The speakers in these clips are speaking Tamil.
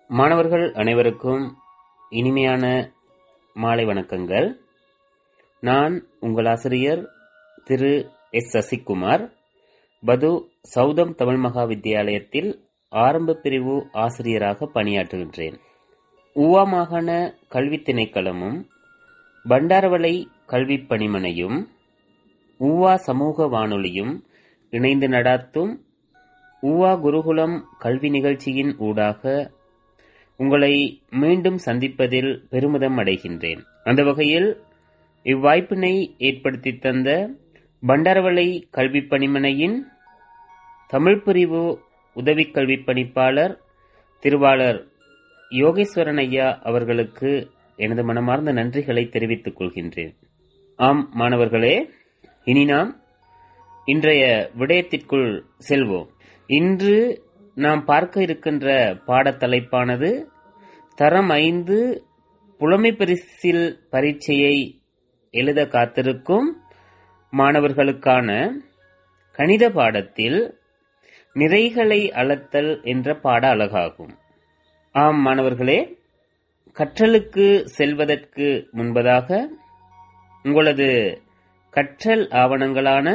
மாணவர்கள் அனைவருக்கும் இனிமையான மாலை வணக்கங்கள் நான் உங்கள் ஆசிரியர் திரு எஸ் சசிகுமார் பது சௌதம் தமிழ் மகா வித்தியாலயத்தில் ஆரம்ப பிரிவு ஆசிரியராக பணியாற்றுகின்றேன் ஊவா மாகாண கல்வித் திணைக்களமும் பண்டாரவளை கல்விப் பணிமனையும் ஊவா சமூக வானொலியும் இணைந்து நடாத்தும் ஊவா குருகுலம் கல்வி நிகழ்ச்சியின் ஊடாக உங்களை மீண்டும் சந்திப்பதில் பெருமிதம் அடைகின்றேன் அந்த வகையில் இவ்வாய்ப்பினை ஏற்படுத்தி தந்த பண்டாரவளை கல்விப் பணிமனையின் தமிழ் பிரிவு உதவி கல்விப் பணிப்பாளர் திருவாளர் யோகேஸ்வரன் ஐயா அவர்களுக்கு எனது மனமார்ந்த நன்றிகளை தெரிவித்துக் கொள்கின்றேன் ஆம் மாணவர்களே இனி நாம் இன்றைய விடயத்திற்குள் செல்வோம் இன்று நாம் பார்க்க இருக்கின்ற பாடத்தலைப்பானது தரம் ஐந்து புலமை பரிசில் பரீட்சையை எழுத காத்திருக்கும் மாணவர்களுக்கான கணித பாடத்தில் நிறைகளை அளத்தல் என்ற பாட அழகாகும் ஆம் மாணவர்களே கற்றலுக்கு செல்வதற்கு முன்பதாக உங்களது கற்றல் ஆவணங்களான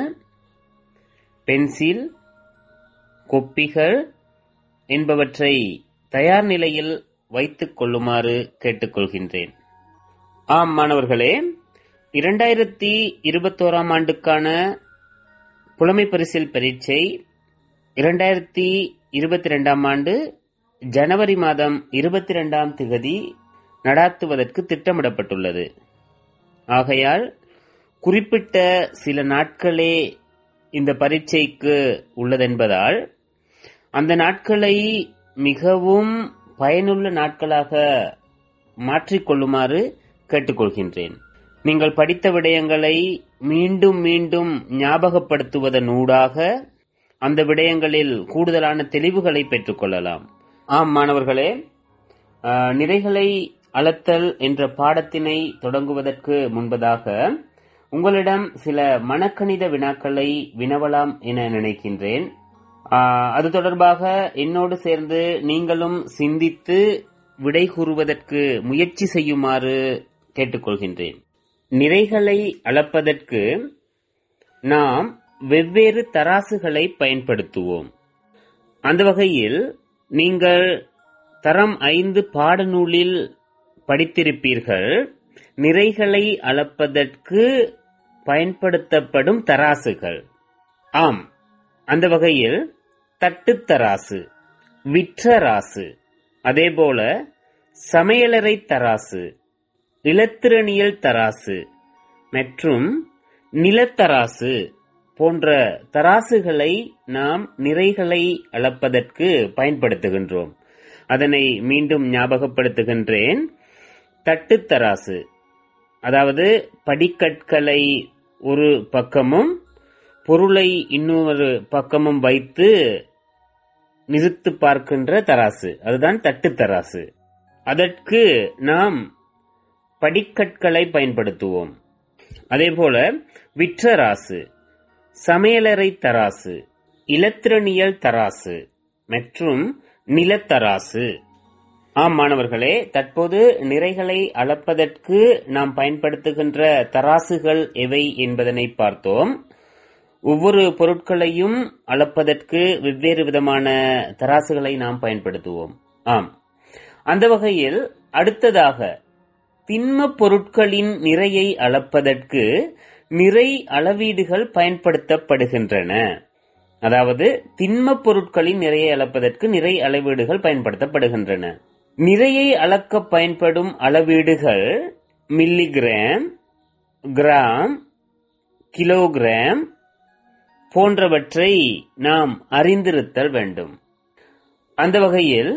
பென்சில் கொப்பிகள் என்பவற்றை தயார் நிலையில் வைத்துக் கொள்ளுமாறு கேட்டுக்கொள்கின்றேன் ஆம் மாணவர்களே இரண்டாயிரத்தி இருபத்தோராம் ஆண்டுக்கான புலமை பரிசில் பரீட்சை இரண்டாயிரத்தி இருபத்தி ரெண்டாம் ஆண்டு ஜனவரி மாதம் இருபத்தி ரெண்டாம் திகதி நடாத்துவதற்கு திட்டமிடப்பட்டுள்ளது ஆகையால் குறிப்பிட்ட சில நாட்களே இந்த பரீட்சைக்கு உள்ளதென்பதால் அந்த நாட்களை மிகவும் பயனுள்ள நாட்களாக மாற்றிக்கொள்ளுமாறு கேட்டுக்கொள்கின்றேன் நீங்கள் படித்த விடயங்களை மீண்டும் மீண்டும் ஞாபகப்படுத்துவதனூடாக அந்த விடயங்களில் கூடுதலான தெளிவுகளை பெற்றுக்கொள்ளலாம் ஆம் மாணவர்களே நிறைகளை அளத்தல் என்ற பாடத்தினை தொடங்குவதற்கு முன்பதாக உங்களிடம் சில மனக்கணித வினாக்களை வினவலாம் என நினைக்கின்றேன் அது தொடர்பாக என்னோடு சேர்ந்து நீங்களும் சிந்தித்து விடை கூறுவதற்கு முயற்சி செய்யுமாறு கேட்டுக்கொள்கின்றேன் நிறைகளை அளப்பதற்கு நாம் வெவ்வேறு தராசுகளை பயன்படுத்துவோம் அந்த வகையில் நீங்கள் தரம் ஐந்து பாடநூலில் படித்திருப்பீர்கள் நிறைகளை அளப்பதற்கு பயன்படுத்தப்படும் தராசுகள் ஆம் அந்த வகையில் தட்டுத்தராசு விற்றராசு அதேபோல சமையலறை தராசு இலத்திரனியல் தராசு மற்றும் நிலத்தராசு போன்ற தராசுகளை நாம் நிறைகளை அளப்பதற்கு பயன்படுத்துகின்றோம் அதனை மீண்டும் ஞாபகப்படுத்துகின்றேன் தட்டுத்தராசு அதாவது படிக்கற்களை ஒரு பக்கமும் பொருளை இன்னொரு பக்கமும் வைத்து நிறுத்து பார்க்கின்ற தராசு அதுதான் தட்டு தராசு அதற்கு நாம் படிக்கற்களை பயன்படுத்துவோம் அதேபோல விற்றராசு சமையலறை தராசு இலத்திரனியல் தராசு மற்றும் நிலத்தராசு ஆம் மாணவர்களே தற்போது நிறைகளை அளப்பதற்கு நாம் பயன்படுத்துகின்ற தராசுகள் எவை என்பதனை பார்த்தோம் ஒவ்வொரு பொருட்களையும் அளப்பதற்கு வெவ்வேறு விதமான தராசுகளை நாம் பயன்படுத்துவோம் ஆம் அந்த வகையில் அடுத்ததாக திண்ம பொருட்களின் நிறையை அளப்பதற்கு நிறை அளவீடுகள் பயன்படுத்தப்படுகின்றன அதாவது திண்ம பொருட்களின் நிறையை அளப்பதற்கு நிறை அளவீடுகள் பயன்படுத்தப்படுகின்றன நிறையை அளக்க பயன்படும் அளவீடுகள் மில்லிகிராம் கிராம் கிலோகிராம் போன்றவற்றை நாம் அறிந்திருத்தல் வேண்டும் அந்த வகையில்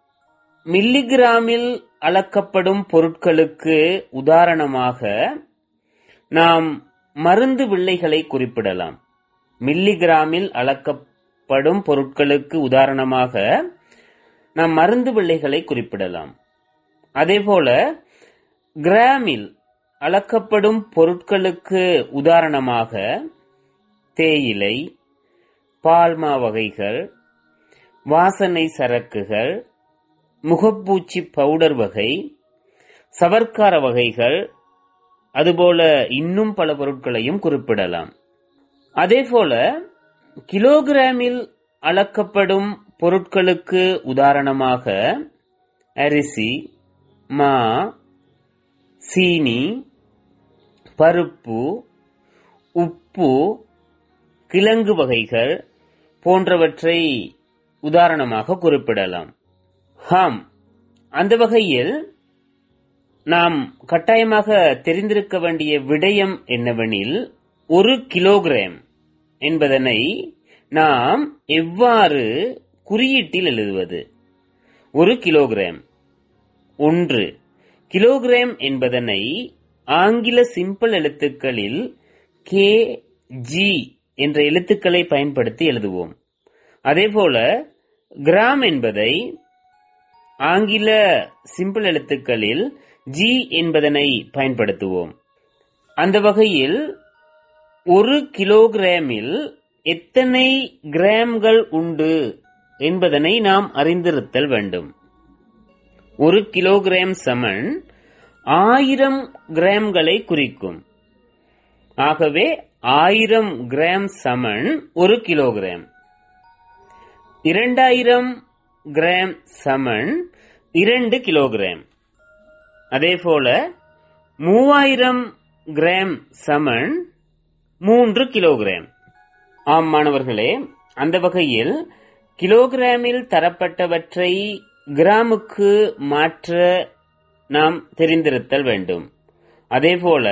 மில்லிகிராமில் அளக்கப்படும் பொருட்களுக்கு உதாரணமாக நாம் மருந்து வில்லைகளை குறிப்பிடலாம் மில்லிகிராமில் அளக்கப்படும் பொருட்களுக்கு உதாரணமாக நாம் மருந்து வில்லைகளை குறிப்பிடலாம் அதேபோல கிராமில் அளக்கப்படும் பொருட்களுக்கு உதாரணமாக தேயிலை பால்மா வகைகள் வாசனை சரக்குகள் முகப்பூச்சி பவுடர் வகை சவர்க்கார வகைகள் அதுபோல இன்னும் பல பொருட்களையும் குறிப்பிடலாம் அதேபோல கிலோகிராமில் அளக்கப்படும் பொருட்களுக்கு உதாரணமாக அரிசி மா சீனி பருப்பு உப்பு கிழங்கு வகைகள் போன்றவற்றை உதாரணமாக குறிப்பிடலாம் ஹாம் அந்த வகையில் நாம் கட்டாயமாக தெரிந்திருக்க வேண்டிய விடயம் என்னவெனில் ஒரு கிலோகிராம் என்பதனை நாம் எவ்வாறு குறியீட்டில் எழுதுவது ஒரு கிலோகிராம் ஒன்று கிலோகிராம் என்பதனை ஆங்கில சிம்பிள் எழுத்துக்களில் கே ஜி என்ற எழுத்துக்களை பயன்படுத்தி எழுதுவோம் அதேபோல கிராம் என்பதை ஆங்கில சிம்பிள் எழுத்துக்களில் ஜி என்பதனை பயன்படுத்துவோம் அந்த வகையில் ஒரு கிலோகிராமில் எத்தனை கிராம்கள் உண்டு என்பதனை நாம் அறிந்திருத்தல் வேண்டும் ஒரு கிலோகிராம் சமன் ஆயிரம் கிராம்களை குறிக்கும் ஆகவே ஆயிரம் கிராம் சமன் ஒரு கிலோகிராம் இரண்டாயிரம் கிராம் சமன் இரண்டு கிலோகிராம் அதேபோல மூவாயிரம் கிராம் சமன் மூன்று கிலோகிராம் ஆம் மாணவர்களே அந்த வகையில் கிலோகிராமில் தரப்பட்டவற்றை கிராமுக்கு மாற்ற நாம் தெரிந்திருத்தல் வேண்டும் அதேபோல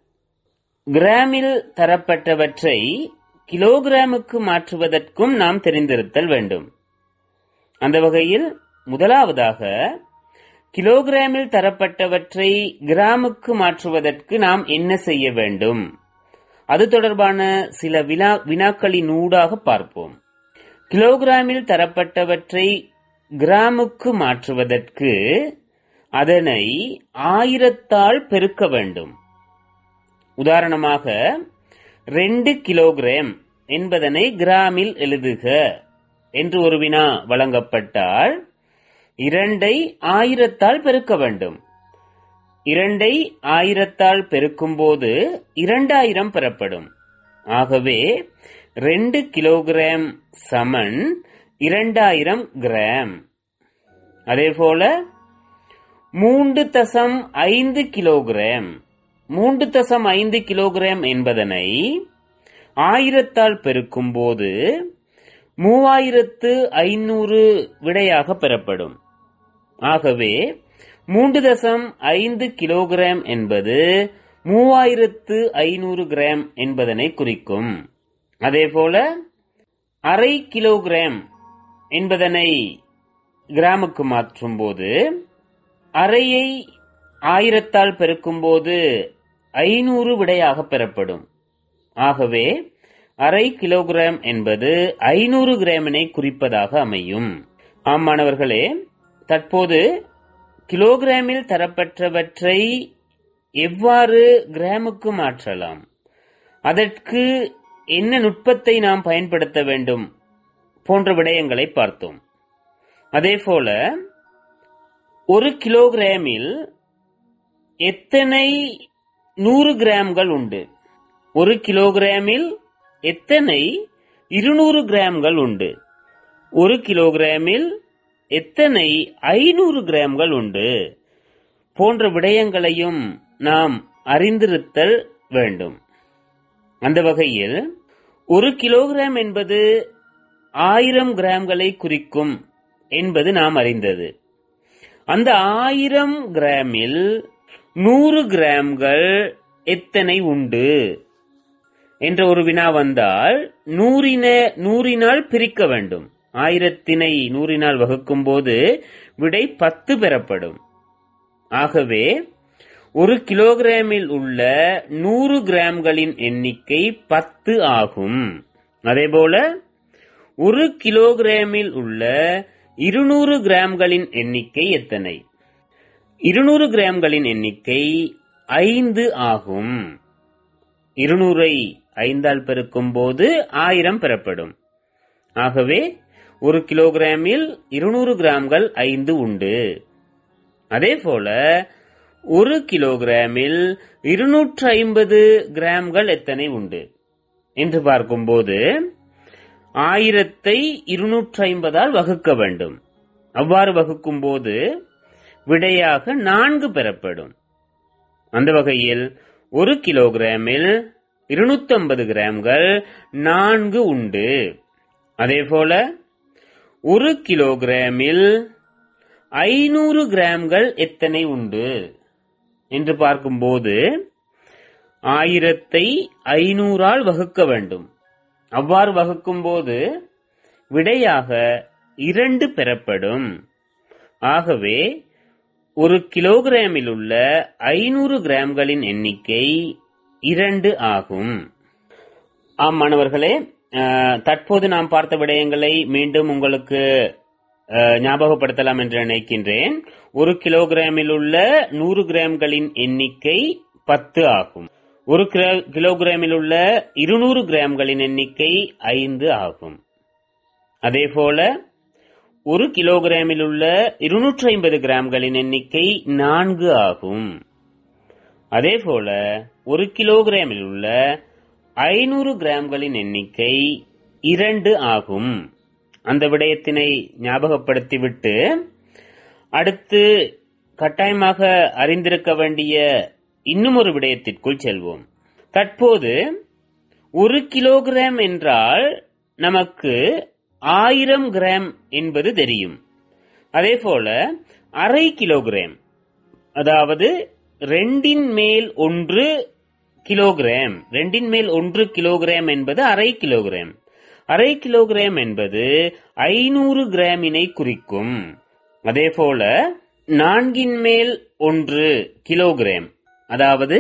கிராமில் தரப்பட்டவற்றை கிலோகிராமுக்கு மாற்றுவதற்கும் நாம் தெரிந்திருத்தல் வேண்டும் அந்த வகையில் முதலாவதாக கிலோகிராமில் தரப்பட்டவற்றை கிராமுக்கு மாற்றுவதற்கு நாம் என்ன செய்ய வேண்டும் அது தொடர்பான சில வினா வினாக்களின் ஊடாக பார்ப்போம் கிலோகிராமில் தரப்பட்டவற்றை கிராமுக்கு மாற்றுவதற்கு அதனை ஆயிரத்தால் பெருக்க வேண்டும் உதாரணமாக ரெண்டு கிலோகிராம் என்பதனை கிராமில் எழுதுக என்று ஒரு வினா வழங்கப்பட்டால் இரண்டை ஆயிரத்தால் பெருக்க வேண்டும் இரண்டை ஆயிரத்தால் பெருக்கும்போது இரண்டாயிரம் பெறப்படும் ஆகவே ரெண்டு கிலோகிராம் சமன் இரண்டாயிரம் கிராம் அதேபோல மூன்று தசம் ஐந்து கிலோகிராம் மூன்று தசம் ஐந்து கிலோகிராம் என்பதனை ஆயிரத்தால் பெருக்கும்போது மூவாயிரத்து ஐநூறு விடையாக பெறப்படும் ஆகவே மூன்று தசம் ஐந்து கிலோகிராம் என்பது மூவாயிரத்து ஐநூறு கிராம் என்பதனை குறிக்கும் அதேபோல அரை கிலோகிராம் என்பதனை கிராமுக்கு மாற்றும்போது அறையை ஆயிரத்தால் பெருக்கும்போது ஐநூறு விடையாக பெறப்படும் ஆகவே அரை கிலோகிராம் என்பது ஐநூறு கிராமினை குறிப்பதாக அமையும் ஆம் மாணவர்களே தற்போது கிலோகிராமில் தரப்பட்டவற்றை எவ்வாறு கிராமுக்கு மாற்றலாம் அதற்கு என்ன நுட்பத்தை நாம் பயன்படுத்த வேண்டும் போன்ற விடயங்களை பார்த்தோம் அதேபோல ஒரு கிலோகிராமில் எத்தனை நூறு கிராம்கள் உண்டு ஒரு கிலோகிராமில் எத்தனை இருநூறு கிராம்கள் உண்டு ஒரு கிலோகிராமில் எத்தனை ஐநூறு கிராம்கள் உண்டு போன்ற விடயங்களையும் நாம் அறிந்திருத்தல் வேண்டும் அந்த வகையில் ஒரு கிலோகிராம் என்பது ஆயிரம் கிராம்களை குறிக்கும் என்பது நாம் அறிந்தது அந்த ஆயிரம் கிராமில் நூறு கிராம்கள் எத்தனை உண்டு என்ற ஒரு வினா வந்தால் நூறின நூறினால் பிரிக்க வேண்டும் ஆயிரத்தினை நூறினால் வகுக்கும் போது விடை பத்து பெறப்படும் ஆகவே ஒரு கிலோகிராமில் உள்ள நூறு கிராம்களின் எண்ணிக்கை பத்து ஆகும் அதேபோல ஒரு கிலோகிராமில் உள்ள இருநூறு கிராம்களின் எண்ணிக்கை எத்தனை இருநூறு கிராம்களின் எண்ணிக்கை ஐந்து ஆகும் இருநூறை ஐந்தால் பெருக்கும் போது ஆயிரம் பெறப்படும் ஆகவே ஒரு கிலோகிராமில் இருநூறு கிராம்கள் ஐந்து உண்டு அதே போல ஒரு கிலோகிராமில் இருநூற்று ஐம்பது கிராம்கள் எத்தனை உண்டு என்று பார்க்கும்போது ஆயிரத்தை இருநூற்று ஐம்பதால் வகுக்க வேண்டும் அவ்வாறு வகுக்கும் போது விடையாக நான்கு பெறப்படும் அந்த வகையில் ஒரு கிலோகிராமில் இருநூத்தி ஐம்பது கிராம்கள் நான்கு உண்டு அதேபோல ஒரு கிலோகிராமில் ஐநூறு கிராம்கள் எத்தனை உண்டு என்று பார்க்கும்போது ஆயிரத்தை ஐநூறால் வகுக்க வேண்டும் அவ்வாறு வகுக்கும்போது விடையாக இரண்டு பெறப்படும் ஆகவே ஒரு கிலோகிராமில் உள்ள ஐநூறு கிராம்களின் எண்ணிக்கை இரண்டு ஆகும் ஆம் மாணவர்களே அஹ், தற்போது நாம் பார்த்த விடயங்களை மீண்டும் உங்களுக்கு அஹ், ஞாபகப்படுத்தலாம் என்று நினைக்கின்றேன் ஒரு கிலோகிராமில் உள்ள நூறு கிராம்களின் எண்ணிக்கை பத்து ஆகும் ஒரு கிலோ- கிலோகிராமில் உள்ள இருநூறு கிராம்களின் எண்ணிக்கை ஐந்து ஆகும் அதேபோல ஒரு கிலோகிராமில் உள்ள இருநூற்றி ஐம்பது கிராம்களின் எண்ணிக்கை நான்கு ஆகும் அதேபோல ஒரு கிலோகிராமில் உள்ள ஐநூறு கிராம்களின் எண்ணிக்கை இரண்டு ஆகும் அந்த விடயத்தினை ஞாபகப்படுத்திவிட்டு அடுத்து கட்டாயமாக அறிந்திருக்க வேண்டிய இன்னும் ஒரு விடயத்திற்குள் செல்வோம் தற்போது ஒரு கிலோகிராம் என்றால் நமக்கு ஆயிரம் கிராம் என்பது தெரியும் அதேபோல அரை கிலோகிராம் அதாவது ரெண்டின் மேல் ஒன்று கிலோகிராம் ரெண்டின் மேல் ஒன்று கிலோகிராம் என்பது அரை கிலோகிராம் அரை கிலோகிராம் என்பது ஐநூறு கிராமினை குறிக்கும் அதேபோல நான்கின் மேல் ஒன்று கிலோகிராம் அதாவது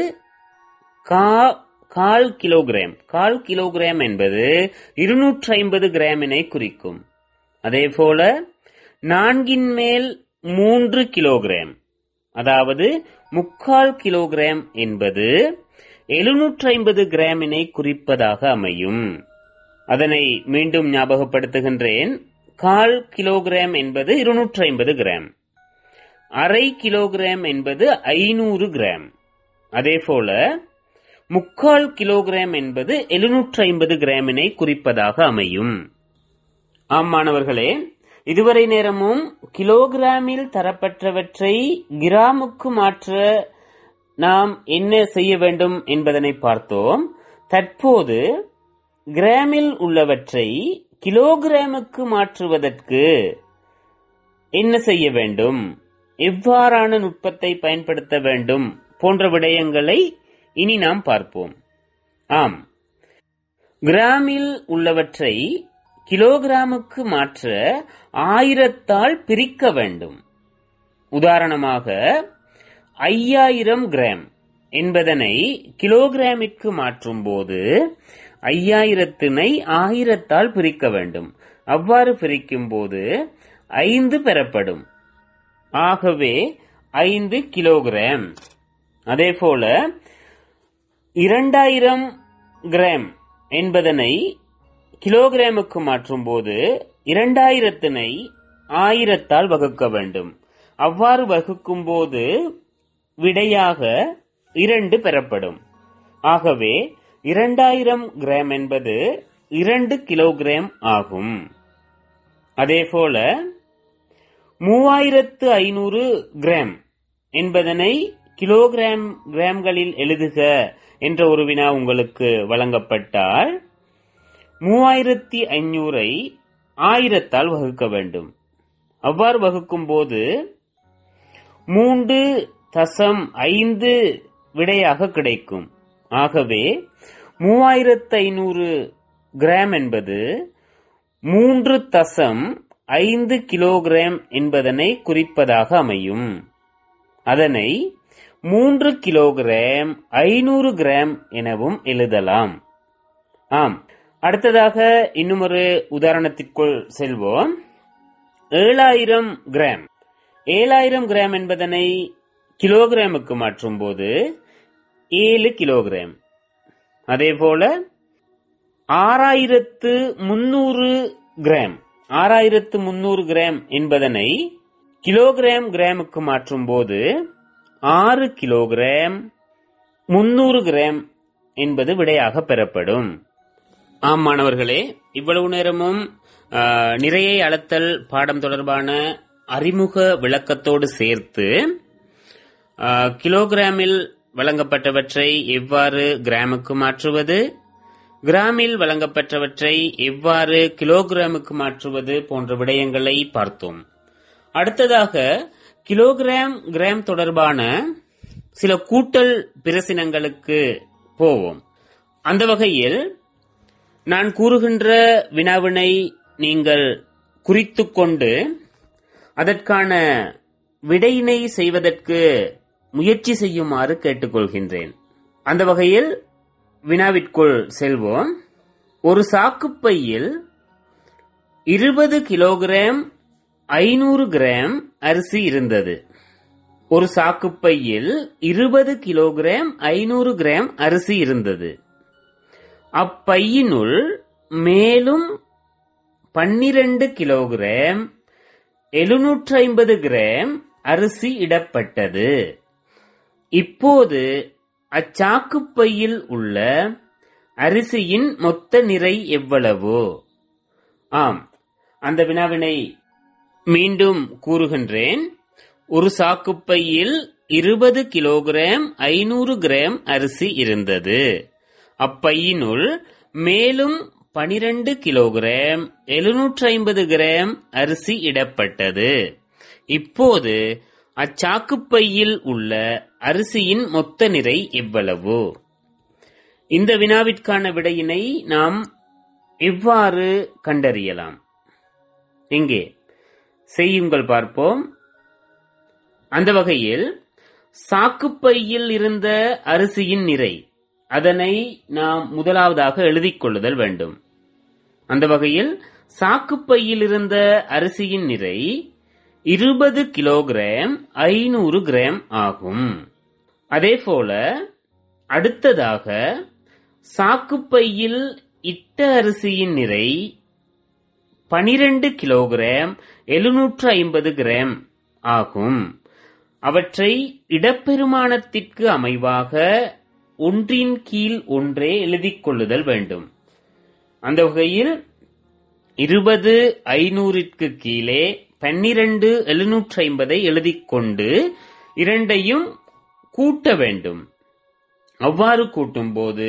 கா- கால் கிலோகிராம் கால் கிலோகிராம் என்பது இருநூற்றி ஐம்பது கிராமினை குறிக்கும் அதேபோல நான்கின் மேல் மூன்று கிலோகிராம் அதாவது முக்கால் கிலோகிராம் என்பது எழுநூற்றி ஐம்பது கிராமினை குறிப்பதாக அமையும் அதனை மீண்டும் ஞாபகப்படுத்துகின்றேன் கால் கிலோகிராம் என்பது இருநூற்றி ஐம்பது கிராம் அரை கிலோகிராம் என்பது ஐநூறு கிராம் அதேபோல முக்கால் கிலோகிராம் என்பது எழுநூற்றி ஐம்பது கிராமினை குறிப்பதாக அமையும் ஆம் மாணவர்களே இதுவரை நேரமும் கிலோகிராமில் தரப்பட்டவற்றை கிராமுக்கு மாற்ற நாம் என்ன செய்ய வேண்டும் என்பதனை பார்த்தோம் தற்போது கிராமில் உள்ளவற்றை கிலோகிராமுக்கு மாற்றுவதற்கு என்ன செய்ய வேண்டும் எவ்வாறான நுட்பத்தை பயன்படுத்த வேண்டும் போன்ற விடயங்களை இனி நாம் பார்ப்போம் ஆம் கிராமில் உள்ளவற்றை கிலோகிராமுக்கு மாற்ற ஆயிரத்தால் பிரிக்க வேண்டும் உதாரணமாக ஐயாயிரம் கிராம் என்பதனை கிலோகிராமிற்கு மாற்றும் போது ஐயாயிரத்தினை ஆயிரத்தால் பிரிக்க வேண்டும் அவ்வாறு பிரிக்கும் போது ஐந்து பெறப்படும் ஆகவே ஐந்து கிலோகிராம் அதேபோல இரண்டாயிரம் கிராம் என்பதனை கிலோகிராமுக்கு மாற்றும் போது இரண்டாயிரத்தினை ஆயிரத்தால் வகுக்க வேண்டும் அவ்வாறு வகுக்கும் போது விடையாக இரண்டு பெறப்படும் ஆகவே இரண்டாயிரம் கிராம் என்பது இரண்டு கிலோகிராம் ஆகும் அதேபோல மூவாயிரத்து ஐநூறு கிராம் என்பதனை கிலோகிராம் கிராம்களில் எழுதுக என்ற ஒரு வினா உங்களுக்கு வழங்கப்பட்டால் மூவாயிரத்தி ஐநூறை ஆயிரத்தால் வகுக்க வேண்டும் அவ்வாறு வகுக்கும் போது மூன்று தசம் ஐந்து விடையாக கிடைக்கும் ஆகவே மூவாயிரத்து ஐநூறு கிராம் என்பது மூன்று தசம் ஐந்து கிலோகிராம் என்பதனை குறிப்பதாக அமையும் அதனை மூன்று கிலோகிராம் ஐநூறு கிராம் எனவும் எழுதலாம் ஆம் அடுத்ததாக இன்னும் ஒரு உதாரணத்திற்குள் செல்வோம் ஏழாயிரம் கிராம் ஏழாயிரம் கிராம் என்பதனை கிலோகிராமுக்கு மாற்றும் போது ஏழு கிலோகிராம் அதேபோல ஆறாயிரத்து முன்னூறு கிராம் ஆறாயிரத்து முன்னூறு கிராம் என்பதனை கிலோகிராம் கிராமுக்கு மாற்றும் போது ஆறு கிலோகிராம் முன்னூறு கிராம் என்பது விடையாக பெறப்படும் ஆம் மாணவர்களே இவ்வளவு நேரமும் ஆ, நிறையை அளத்தல் பாடம் தொடர்பான அறிமுக விளக்கத்தோடு சேர்த்து ஆ, கிலோகிராமில் வழங்கப்பட்டவற்றை எவ்வாறு கிராமுக்கு மாற்றுவது கிராமில் வழங்கப்பட்டவற்றை எவ்வாறு கிலோகிராமுக்கு மாற்றுவது போன்ற விடயங்களை பார்த்தோம் அடுத்ததாக கிலோகிராம் கிராம் தொடர்பான சில கூட்டல் பிரசினங்களுக்கு போவோம் அந்த வகையில் நான் கூறுகின்ற வினாவினை நீங்கள் குறித்துக் கொண்டு அதற்கான விடையினை செய்வதற்கு முயற்சி செய்யுமாறு கேட்டுக்கொள்கின்றேன் அந்த வகையில் வினாவிற்குள் செல்வோம் ஒரு சாக்குப்பையில் இருபது கிலோகிராம் ஐநூறு கிராம் அரிசி இருந்தது ஒரு சாக்குப்பையில் இருபது கிலோகிராம் ஐநூறு கிராம் அரிசி இருந்தது அப்பையினுள் மேலும் பன்னிரண்டு கிலோகிராம் எழுநூற்றி ஐம்பது கிராம் அரிசி இடப்பட்டது இப்போது அச்சாக்குப்பையில் உள்ள அரிசியின் மொத்த நிறை எவ்வளவு ஆம் அந்த வினாவினை மீண்டும் கூறுகின்றேன் ஒரு சாக்குப்பையில் இருபது கிலோகிராம் ஐநூறு கிராம் அரிசி இருந்தது அப்பையினுள் மேலும் பனிரெண்டு கிலோகிராம் எழுநூற்றி ஐம்பது கிராம் அரிசி இடப்பட்டது இப்போது அச்சாக்குப்பையில் உள்ள அரிசியின் மொத்த நிறை எவ்வளவு இந்த வினாவிற்கான விடையினை நாம் எவ்வாறு கண்டறியலாம் இங்கே செய்யுங்கள் பார்ப்போம் அந்த வகையில் சாக்குப்பையில் இருந்த அரிசியின் நிறை அதனை நாம் முதலாவதாக எழுதிக் கொள்ளுதல் வேண்டும் அந்த வகையில் சாக்குப்பையில் இருந்த அரிசியின் நிறை இருபது கிலோகிராம் ஐநூறு கிராம் ஆகும் அதேபோல அடுத்ததாக சாக்குப்பையில் இட்ட அரிசியின் நிறை பனிரெண்டு கிலோகிராம் எழுநூற்று ஐம்பது கிராம் ஆகும் அவற்றை இடப்பெருமானத்திற்கு அமைவாக ஒன்றின் கீழ் ஒன்றே எழுதிக் கொள்ளுதல் வேண்டும் அந்த வகையில் இருபது ஐநூறிற்கு கீழே பன்னிரண்டு எழுநூற்றி ஐம்பதை எழுதிக் கொண்டு இரண்டையும் கூட்ட வேண்டும் அவ்வாறு கூட்டும்போது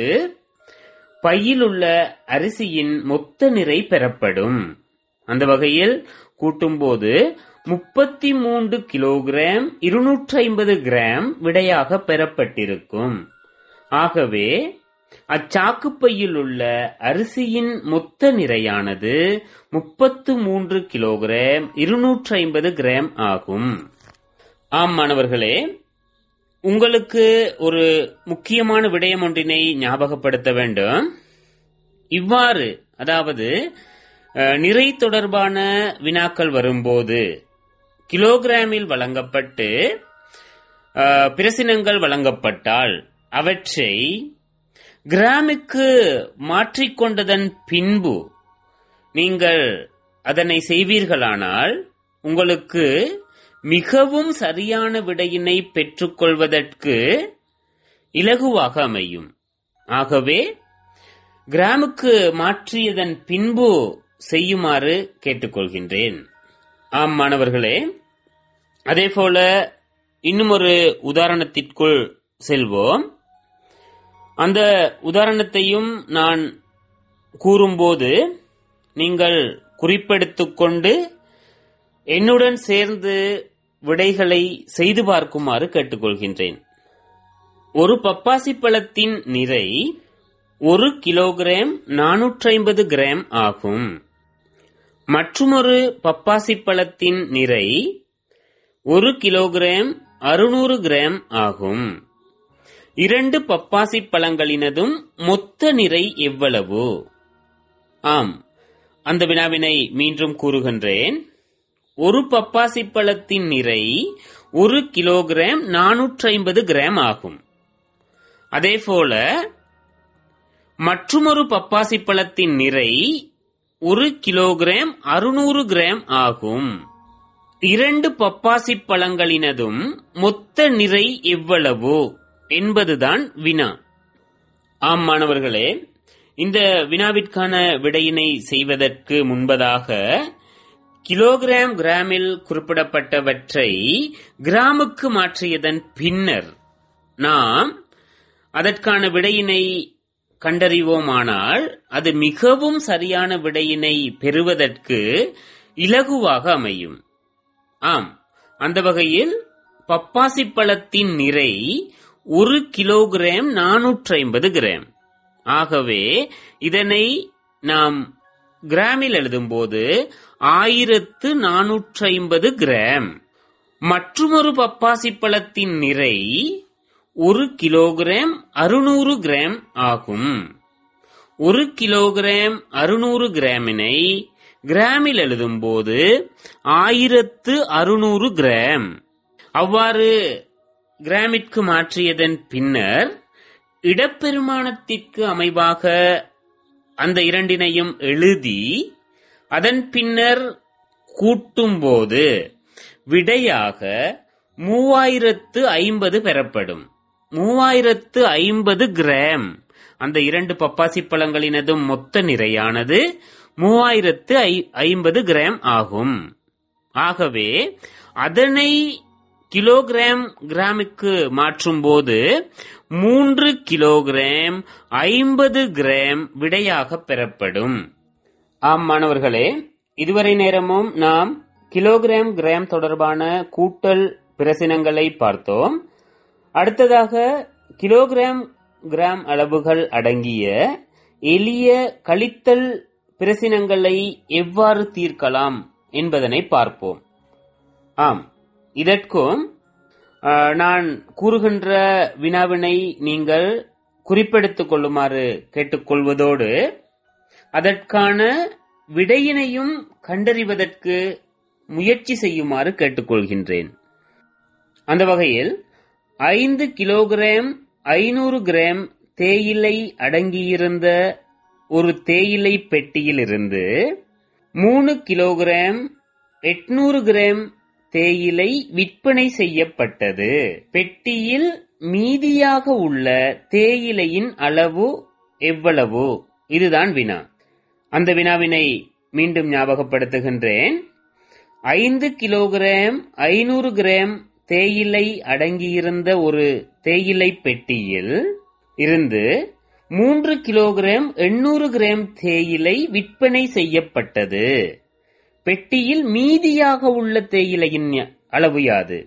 பையிலுள்ள அரிசியின் மொத்த நிறை பெறப்படும் அந்த வகையில் கூட்டும்போது முப்பத்தி மூன்று கிலோகிராம் இருநூற்றி ஐம்பது கிராம் விடையாக பெறப்பட்டிருக்கும் ஆகவே அச்சாக்குப்பையில் உள்ள அரிசியின் மொத்த நிறையானது முப்பத்து மூன்று கிலோகிராம் இருநூற்றி ஐம்பது கிராம் ஆகும் ஆம் மாணவர்களே உங்களுக்கு ஒரு முக்கியமான விடயம் ஒன்றினை ஞாபகப்படுத்த வேண்டும் இவ்வாறு அதாவது அஹ், நிறை தொடர்பான வினாக்கள் வரும்போது கிலோகிராமில் வழங்கப்பட்டு அஹ், பிரசினங்கள் வழங்கப்பட்டால் அவற்றை கிராமுக்கு மாற்றிக்கொண்டதன் பின்பு நீங்கள் அதனை செய்வீர்களானால் உங்களுக்கு மிகவும் சரியான விடையினை பெற்றுக்கொள்வதற்கு இலகுவாக அமையும் ஆகவே கிராமுக்கு மாற்றியதன் பின்பு செய்யுமாறு கேட்டுக்கொள்கின்றேன் ஆம் மாணவர்களே அதேபோல இன்னும் ஒரு உதாரணத்திற்குள் செல்வோம் அந்த உதாரணத்தையும் நான் கூறும்போது நீங்கள் குறிப்பெடுத்துக் கொண்டு என்னுடன் சேர்ந்து விடைகளை செய்து பார்க்குமாறு கேட்டுக்கொள்கின்றேன் ஒரு பப்பாசி பழத்தின் நிறை ஒரு கிலோகிராம் நானூற்றி ஐம்பது கிராம் ஆகும் மற்றுமொரு பப்பாசி பழத்தின் நிறை ஒரு கிலோகிராம் அறுநூறு கிராம் ஆகும் இரண்டு பப்பாசி பழங்களினதும் மொத்த நிறை எவ்வளவு ஆம் அந்த வினாவினை மீண்டும் கூறுகின்றேன் ஒரு பப்பாசி பழத்தின் நிறை ஒரு கிலோகிராம் நானூற்றி ஐம்பது கிராம் ஆகும் அதேபோல மற்றுமொரு பப்பாசி பழத்தின் நிறை ஒரு கிலோகிராம் அறுநூறு கிராம் ஆகும் இரண்டு பப்பாசி பழங்களினதும் மொத்த நிறை எவ்வளவு என்பதுதான் வினா ஆம் மாணவர்களே இந்த வினாவிற்கான விடையினை செய்வதற்கு முன்பதாக கிலோகிராம் கிராமில் குறிப்பிடப்பட்டவற்றை கிராமுக்கு மாற்றியதன் பின்னர் நாம் அதற்கான விடையினை கண்டறிவோமானால் அது மிகவும் சரியான விடையினை பெறுவதற்கு இலகுவாக அமையும் ஆம் அந்த வகையில் பப்பாசி பழத்தின் நிறை ஒரு கிலோகிராம் நானூற்றி ஐம்பது கிராம் ஆகவே இதனை நாம் கிராமில் எழுதும்போது ஆயிரத்து நானூற்றி ஐம்பது கிராம் மற்றுமொரு பப்பாசி பழத்தின் நிறை ஒரு கிலோகிராம் அறுநூறு கிராம் ஆகும் ஒரு கிலோகிராம் அறுநூறு கிராமினை கிராமில் எழுதும்போது ஆயிரத்து அறுநூறு கிராம் அவ்வாறு கிராமிற்கு மாற்றியதன் பின்னர் இடப்பெருமானத்திற்கு அமைவாக அந்த இரண்டினையும் எழுதி அதன் பின்னர் கூட்டும்போது விடையாக மூவாயிரத்து ஐம்பது பெறப்படும் மூவாயிரத்து ஐம்பது கிராம் அந்த இரண்டு பப்பாசி பழங்களினதும் மொத்த நிறையானது மூவாயிரத்து ஐம்பது கிராம் ஆகும் ஆகவே அதனை கிலோகிராம் கிராமுக்கு மாற்றும் போது மூன்று கிலோகிராம் ஐம்பது கிராம் விடையாக பெறப்படும் ஆம் மாணவர்களே இதுவரை நேரமும் நாம் கிலோகிராம் கிராம் தொடர்பான கூட்டல் பிரசினங்களை பார்த்தோம் அடுத்ததாக கிலோகிராம் கிராம் அளவுகள் அடங்கிய எளிய கழித்தல் பிரசினங்களை எவ்வாறு தீர்க்கலாம் என்பதனை பார்ப்போம் ஆம் இதற்கும் நான் கூறுகின்ற வினாவினை நீங்கள் குறிப்பெடுத்துக் கொள்ளுமாறு கேட்டுக்கொள்வதோடு அதற்கான விடையினையும் கண்டறிவதற்கு முயற்சி செய்யுமாறு கேட்டுக்கொள்கின்றேன் அந்த வகையில் ஐந்து கிலோகிராம் ஐநூறு கிராம் தேயிலை அடங்கியிருந்த ஒரு தேயிலை பெட்டியிலிருந்து மூணு கிலோகிராம் எட்நூறு கிராம் தேயிலை விற்பனை செய்யப்பட்டது பெட்டியில் மீதியாக உள்ள தேயிலையின் அளவு எவ்வளவு இதுதான் வினா அந்த வினாவினை மீண்டும் ஞாபகப்படுத்துகின்றேன் ஐந்து கிலோகிராம் ஐநூறு கிராம் தேயிலை அடங்கியிருந்த ஒரு தேயிலை பெட்டியில் இருந்து மூன்று கிலோகிராம் எண்ணூறு கிராம் தேயிலை விற்பனை செய்யப்பட்டது பெட்டியில் மீதியாக உள்ள தேயிலையின் அளவு யாது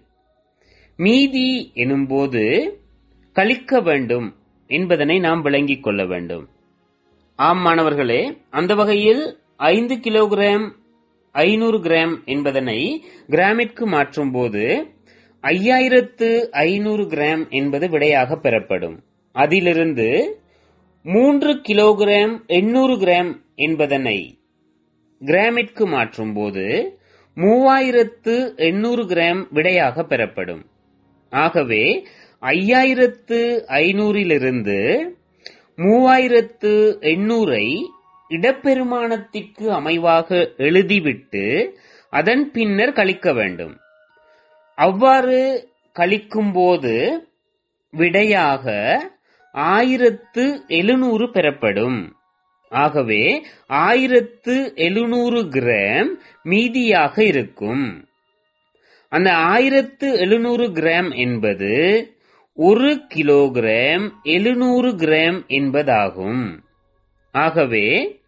மீதி எனும்போது கழிக்க வேண்டும் என்பதனை நாம் விளங்கிக் கொள்ள வேண்டும் ஆம் மாணவர்களே அந்த வகையில் ஐந்து கிலோகிராம் ஐநூறு கிராம் என்பதனை கிராமிற்கு மாற்றும் போது ஐயாயிரத்து ஐநூறு கிராம் என்பது விடையாக பெறப்படும் அதிலிருந்து மூன்று கிலோகிராம் எண்ணூறு கிராம் என்பதனை கிராமிற்கு மாற்றும் போது மூவாயிரத்து எண்ணூறு கிராம் விடையாக பெறப்படும் ஆகவே ஐயாயிரத்து ஐநூறிலிருந்து மூவாயிரத்து எண்ணூறை இடப்பெருமானத்திற்கு அமைவாக எழுதிவிட்டு அதன் பின்னர் கழிக்க வேண்டும் அவ்வாறு கழிக்கும்போது விடையாக ஆயிரத்து எழுநூறு பெறப்படும் ஆகவே ஆயிரத்து எழுநூறு கிராம் மீதியாக இருக்கும் அந்த ஆயிரத்து எழுநூறு கிராம் என்பது ஒரு கிலோகிராம் எழுநூறு கிராம் என்பதாகும் ஆகவே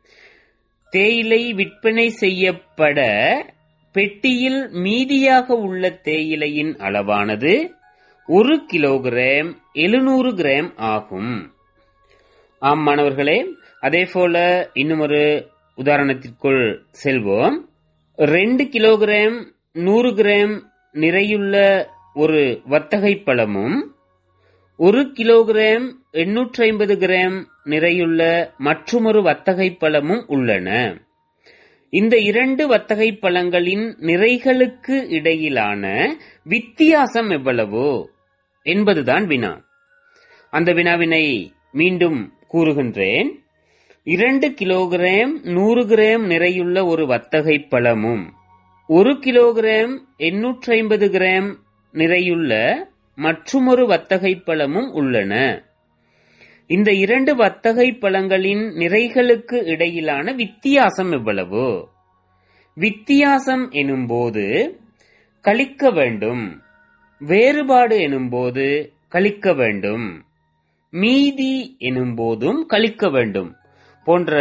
தேயிலை விற்பனை செய்யப்பட பெட்டியில் மீதியாக உள்ள தேயிலையின் அளவானது ஒரு கிலோகிராம் எழுநூறு கிராம் ஆகும் ஆம் மாணவர்களே அதே போல இன்னும் ஒரு உதாரணத்திற்குள் செல்வோம் ரெண்டு கிலோகிராம் நூறு கிராம் நிறையுள்ள ஒரு வத்தகை பழமும் ஒரு கிலோகிராம் எண்ணூற்றி ஐம்பது கிராம் நிறையுள்ள மற்றுமொரு வத்தகை பழமும் உள்ளன இந்த இரண்டு வத்தகை பழங்களின் நிறைகளுக்கு இடையிலான வித்தியாசம் எவ்வளவு என்பதுதான் வினா அந்த வினாவினை மீண்டும் கூறுகின்றேன் இரண்டு கிலோகிராம் நூறு கிராம் நிறையுள்ள ஒரு வத்தகை பழமும் ஒரு கிலோகிராம் எண்ணூற்றி ஐம்பது கிராம் நிறையுள்ள மற்றுமொரு வத்தகை பழமும் உள்ளன இந்த இரண்டு வத்தகை பழங்களின் நிறைகளுக்கு இடையிலான வித்தியாசம் எவ்வளவு வித்தியாசம் எனும்போது கழிக்க வேண்டும் வேறுபாடு எனும்போது கழிக்க வேண்டும் மீதி எனும்போதும் கழிக்க வேண்டும் போன்ற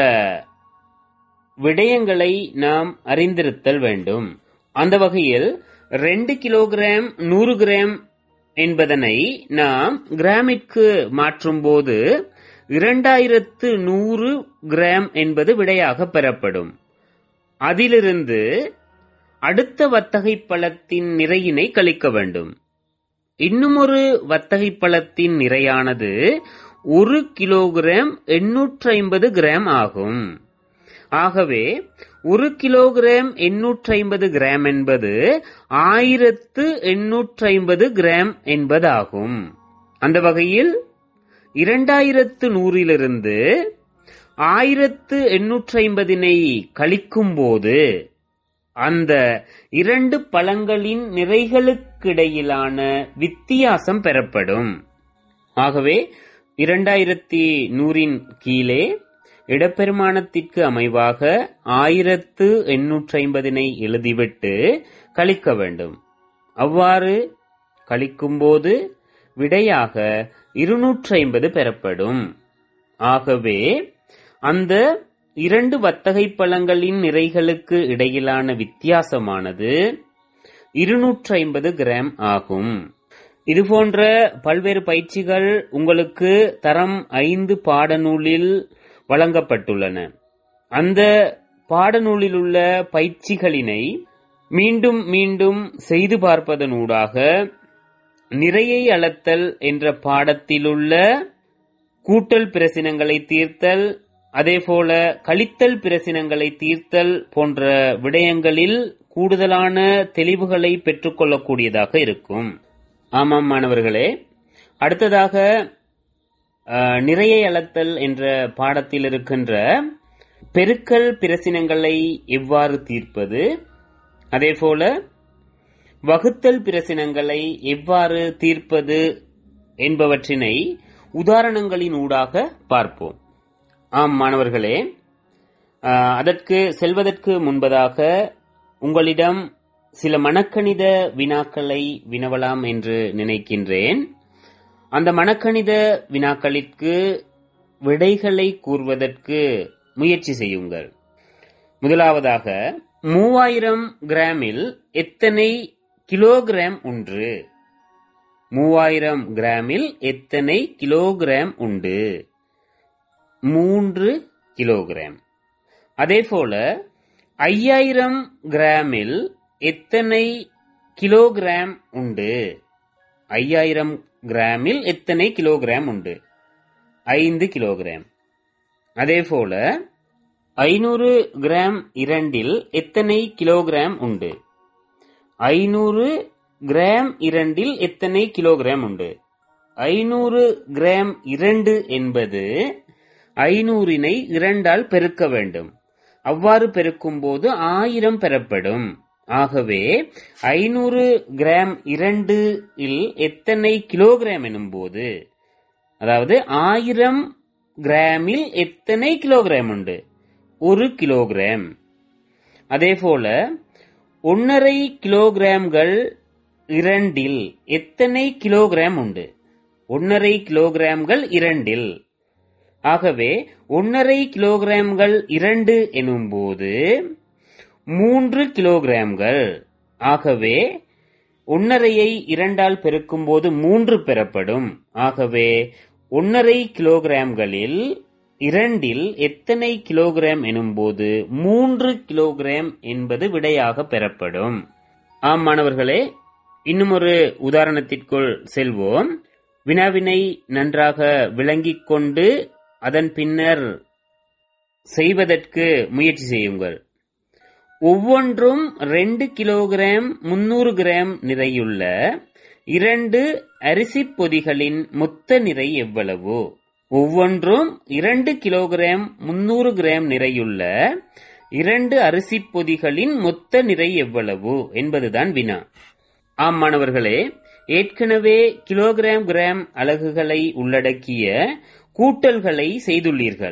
விடயங்களை நாம் அறிந்திருத்தல் வேண்டும் அந்த வகையில் ரெண்டு கிலோகிராம் நூறு கிராம் என்பதனை நாம் கிராமிற்கு மாற்றும்போது இரண்டாயிரத்து நூறு கிராம் என்பது விடையாக பெறப்படும் அதிலிருந்து அடுத்த வத்தகை பழத்தின் நிறையினை கழிக்க வேண்டும் இன்னுமொரு வத்தகை பழத்தின் நிறையானது ஒரு கிலோகிராம் எண்ணூற்றி ஐம்பது கிராம் ஆகும் ஆகவே ஒரு கிலோகிராம் எண்ணூற்றி ஐம்பது கிராம் என்பது ஆயிரத்து எண்ணூற்றி ஐம்பது கிராம் என்பதாகும் அந்த வகையில் இரண்டாயிரத்து நூறிலிருந்து ஆயிரத்து எண்ணூற்றி ஐம்பதினை கழிக்கும்போது அந்த இரண்டு பழங்களின் நிறைகளுக்கிடையிலான வித்தியாசம் பெறப்படும் ஆகவே இரண்டாயிரத்தி நூறின் கீழே இடப்பெருமானத்திற்கு அமைவாக ஆயிரத்து எண்ணூற்றி ஐம்பதினை எழுதிவிட்டு கழிக்க வேண்டும் அவ்வாறு கழிக்கும்போது விடையாக இருநூற்றி ஐம்பது பெறப்படும் ஆகவே அந்த இரண்டு வத்தகை பழங்களின் நிறைகளுக்கு இடையிலான வித்தியாசமானது இருநூற்றி ஐம்பது கிராம் ஆகும் இதுபோன்ற பல்வேறு பயிற்சிகள் உங்களுக்கு தரம் ஐந்து பாடநூலில் வழங்கப்பட்டுள்ளன அந்த பாடநூலில் உள்ள பயிற்சிகளினை மீண்டும் மீண்டும் செய்து பார்ப்பதனூடாக நிறையை அளத்தல் என்ற பாடத்திலுள்ள கூட்டல் பிரசினங்களை தீர்த்தல் அதேபோல கழித்தல் பிரசினங்களை தீர்த்தல் போன்ற விடயங்களில் கூடுதலான தெளிவுகளை பெற்றுக்கொள்ளக்கூடியதாக இருக்கும் ஆமாம் மாணவர்களே அடுத்ததாக அஹ், நிறையை அளத்தல் என்ற பாடத்தில் இருக்கின்ற பெருக்கல் பிரசினங்களை எவ்வாறு தீர்ப்பது அதேபோல வகுத்தல் பிரசினங்களை எவ்வாறு தீர்ப்பது என்பவற்றினை உதாரணங்களின் ஊடாக பார்ப்போம் ஆம் மாணவர்களே ஆஹ், அதற்கு செல்வதற்கு முன்பதாக உங்களிடம் சில மனக்கணித வினாக்களை வினவலாம் என்று நினைக்கின்றேன் அந்த மனக்கணித வினாக்களிற்கு விடைகளை கூறுவதற்கு முயற்சி செய்யுங்கள் முதலாவதாக மூவாயிரம் கிராமில் எத்தனை கிலோகிராம் உண்டு மூவாயிரம் கிராமில் எத்தனை கிலோகிராம் உண்டு மூன்று கிலோகிராம் அதேபோல ஐயாயிரம் கிராமில் எத்தனை கிலோகிராம் உண்டு ஐயாயிரம் கிராமில் எத்தனை கிலோகிராம் உண்டு ஐந்து கிலோகிராம் அதேபோல ஐநூறு கிராம் இரண்டில் எத்தனை கிலோகிராம் உண்டு ஐநூறு கிராம் இரண்டில் எத்தனை கிலோகிராம் உண்டு ஐநூறு கிராம் இரண்டு என்பது ஐநூறினை இரண்டால் பெருக்க வேண்டும் அவ்வாறு பெருக்கும்போது ஆயிரம் பெறப்படும் ஆகவே ஐநூறு கிராம் இரண்டு இல் எத்தனை கிலோகிராம் எனும்போது அதாவது ஆயிரம் கிராமில் எத்தனை கிலோகிராம் உண்டு ஒரு கிலோகிராம் அதேபோல ஒன்னரை கிலோகிராம்கள் இரண்டில் எத்தனை கிலோகிராம் உண்டு ஒன்னரை கிலோகிராம்கள் இரண்டில் ஆகவே ஒன்னரை கிலோகிராம்கள் இரண்டு எனும்போது மூன்று கிலோகிராம்கள் ஆகவே ஒன்னரையை இரண்டால் பெருக்கும்போது மூன்று பெறப்படும் ஆகவே ஒன்னரை கிலோகிராம்களில் இரண்டில் எத்தனை கிலோகிராம் எனும்போது மூன்று கிலோகிராம் என்பது விடையாக பெறப்படும் ஆம் மாணவர்களே இன்னும் ஒரு உதாரணத்திற்குள் செல்வோம் வினாவினை நன்றாக விளங்கிக் கொண்டு அதன் பின்னர் செய்வதற்கு முயற்சி செய்யுங்கள் ஒவ்வொன்றும் ரெண்டு கிலோகிராம் முன்னூறு கிராம் நிறையுள்ள இரண்டு அரிசி பொதிகளின் மொத்த நிறை எவ்வளவு ஒவ்வொன்றும் இரண்டு கிலோகிராம் முன்னூறு கிராம் நிறையுள்ள இரண்டு அரிசிப் பொதிகளின் மொத்த நிறை எவ்வளவு என்பதுதான் வினா ஆம் மாணவர்களே ஏற்கனவே கிலோகிராம் கிராம் அலகுகளை உள்ளடக்கிய கூட்டல்களை செய்துள்ளீர்கள்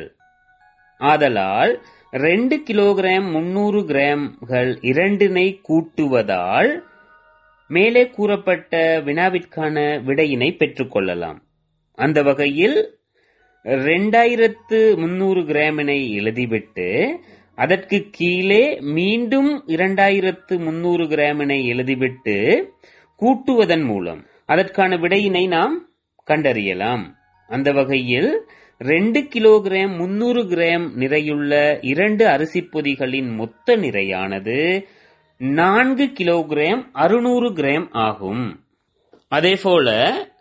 ஆதலால் ரெண்டு கிலோகிராம் முன்னூறு கிராம்கள் இரண்டினை கூட்டுவதால் மேலே கூறப்பட்ட வினாவிற்கான விடையினை பெற்றுக்கொள்ளலாம் அந்த வகையில் ரெண்டாயிரத்து முன்னூறு கிராமினை எழுதிவிட்டு அதற்கு கீழே மீண்டும் இரண்டாயிரத்து முன்னூறு கிராமினை எழுதிவிட்டு கூட்டுவதன் மூலம் அதற்கான விடையினை நாம் கண்டறியலாம் அந்த வகையில் ரெண்டு கிலோகிராம் முன்னூறு கிராம் நிறையுள்ள இரண்டு அரிசிப் பொதிகளின் மொத்த நிறையானது நான்கு கிலோகிராம் அறுநூறு கிராம் ஆகும் அதேபோல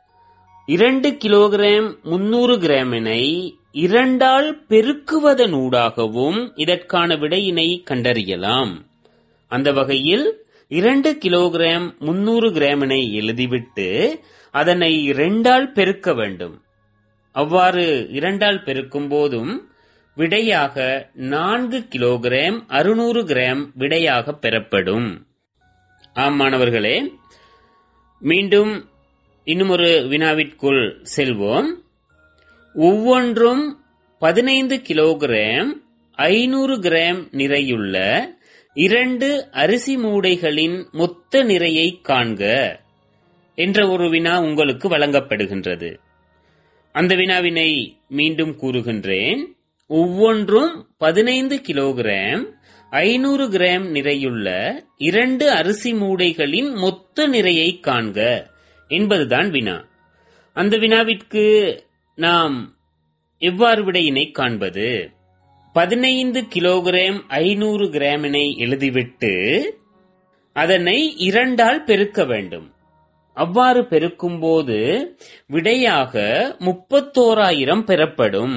இரண்டு கிலோகிராம் முன்னூறு கிராமினை இரண்டால் பெருக்குவதனூடாகவும் இதற்கான விடையினை கண்டறியலாம் அந்த வகையில் இரண்டு கிலோகிராம் முன்னூறு கிராமினை எழுதிவிட்டு அதனை இரண்டால் பெருக்க வேண்டும் அவ்வாறு இரண்டால் பெருக்கும் போதும் விடையாக நான்கு கிலோகிராம் அறுநூறு கிராம் விடையாக பெறப்படும் ஆம் மாணவர்களே மீண்டும் இன்னுமொரு வினாவிற்குள் செல்வோம் ஒவ்வொன்றும் பதினைந்து கிலோகிராம் ஐநூறு கிராம் நிறையுள்ள இரண்டு அரிசி மூடைகளின் மொத்த நிறையை காண்க என்ற ஒரு வினா உங்களுக்கு வழங்கப்படுகின்றது அந்த வினாவினை மீண்டும் கூறுகின்றேன் ஒவ்வொன்றும் பதினைந்து கிலோகிராம் ஐநூறு கிராம் நிறையுள்ள இரண்டு அரிசி மூடைகளின் மொத்த நிறையை காண்க என்பதுதான் வினா அந்த வினாவிற்கு நாம் எவ்வாறு விடையினை காண்பது பதினைந்து கிலோகிராம் ஐநூறு கிராமினை எழுதிவிட்டு அதனை இரண்டால் பெருக்க வேண்டும் அவ்வாறு பெருக்கும்போது விடையாக முப்பத்தோராயிரம் பெறப்படும்